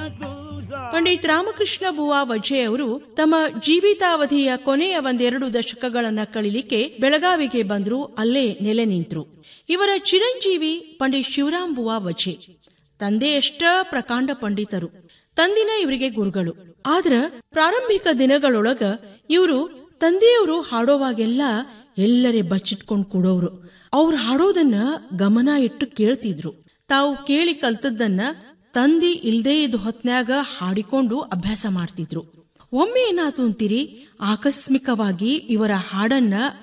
ಪಂಡಿತ್ ರಾಮಕೃಷ್ಣ ಬುವಾ ವಜೆ ಅವರು ತಮ್ಮ ಜೀವಿತಾವಧಿಯ ಕೊನೆಯ ಒಂದೆರಡು ದಶಕಗಳನ್ನ ಕಳಿಲಿಕ್ಕೆ ಬೆಳಗಾವಿಗೆ ಬಂದ್ರು ಅಲ್ಲೇ ನೆಲೆ ನಿಂತ್ರು ಇವರ ಚಿರಂಜೀವಿ ಪಂಡಿತ್ ಶಿವರಾಮ್ ಬುವಾ ವಜೆ ತಂದೆಯಷ್ಟ ಪ್ರಕಾಂಡ ಪಂಡಿತರು ತಂದಿನ ಇವರಿಗೆ ಗುರುಗಳು ಆದ್ರ ಪ್ರಾರಂಭಿಕ ದಿನಗಳೊಳಗ ಇವರು ತಂದೆಯವರು ಹಾಡೋವಾಗೆಲ್ಲ ಎಲ್ಲರೇ ಬಚ್ಚಿಟ್ಕೊಂಡ್ ಕೂಡೋರು ಅವ್ರು ಹಾಡೋದನ್ನ ಗಮನ ಇಟ್ಟು ಕೇಳ್ತಿದ್ರು ತಾವು ಕೇಳಿ ಕಲ್ತದ್ದನ್ನ ತಂದಿ ಇಲ್ದೇ ಇದ್ದ ಹೊತ್ನ್ಯಾಗ ಹಾಡಿಕೊಂಡು ಅಭ್ಯಾಸ ಮಾಡ್ತಿದ್ರು ಒಮ್ಮೆ ಏನಾತು ಅಂತೀರಿ ಆಕಸ್ಮಿಕವಾಗಿ ಇವರ ಹಾಡನ್ನ